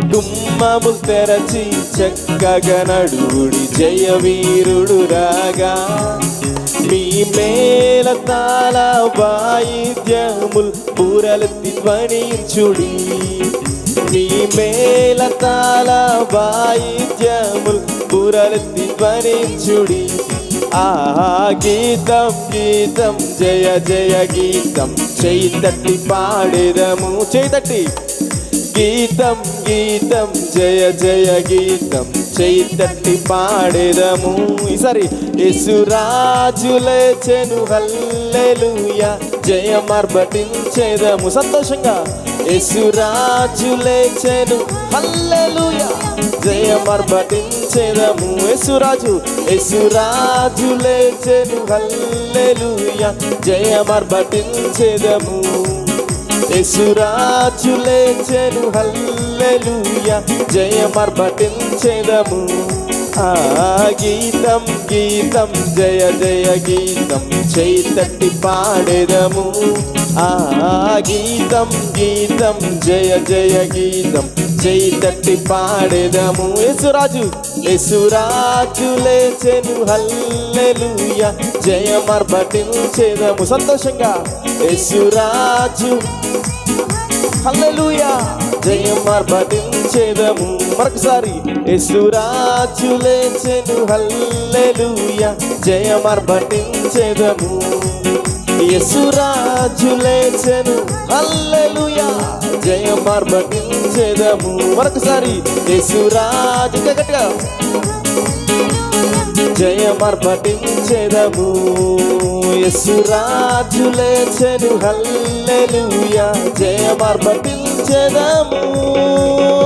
గుమ్మము తెరచి చక్కగా నడువుడి జయ వీరుడు రాగా మీ మేల తాళ వాయిద్యముల్ పూరలెత్తి ధ్వనించుడి మీ మేల తాళ వాయిద్యముల్ పూరలెత్తి ధ్వనించుడి ఆ గీతం గీతం జయ జయ గీతం చేతట్టి పాడేదము చేతట్టి గీతం గీతం జయ జయ గీతం చేతట్టి పాడేదము ఈసారి యేసురాజులేచెను హల్లెలూయా జయమర్బటించేదము సంతోషంగా యేసురాజులేచెను హల్లెలూయా జయమర్బటించేదము యేసురాజు యేసురాజులేచెను హల్లెలూయా జయమర్బటించేదము యేసురాజులేచెను హల్లెలూయా జయమర్బటించేదము ఆ గీతం గీతం జయ జయ గీతం చేతట్టి పాడేదము ఆ గీతం గీతం జయ జయ గీతం చేతట్టి పాడేదము యేసురాజు యేసురాజు లేచెను హల్లెలూయా జయమర్బటించేదము సంతోషంగా యేసురాజు హల్లెలూయా జయమర్బటించేదము మరొకసారి యేసురాజు లేచెను హల్లెలూయా జయమర్బటించేదము యేసురాజు లేచెను హల్లెలూయా జయమర్బటించేదము మరొకసారి యేసురాజు ఇంకా గట్టిగా జయమర్పటించెదము యసురాజు లేచెను హల్లెలూయా జయమర్పటించెదము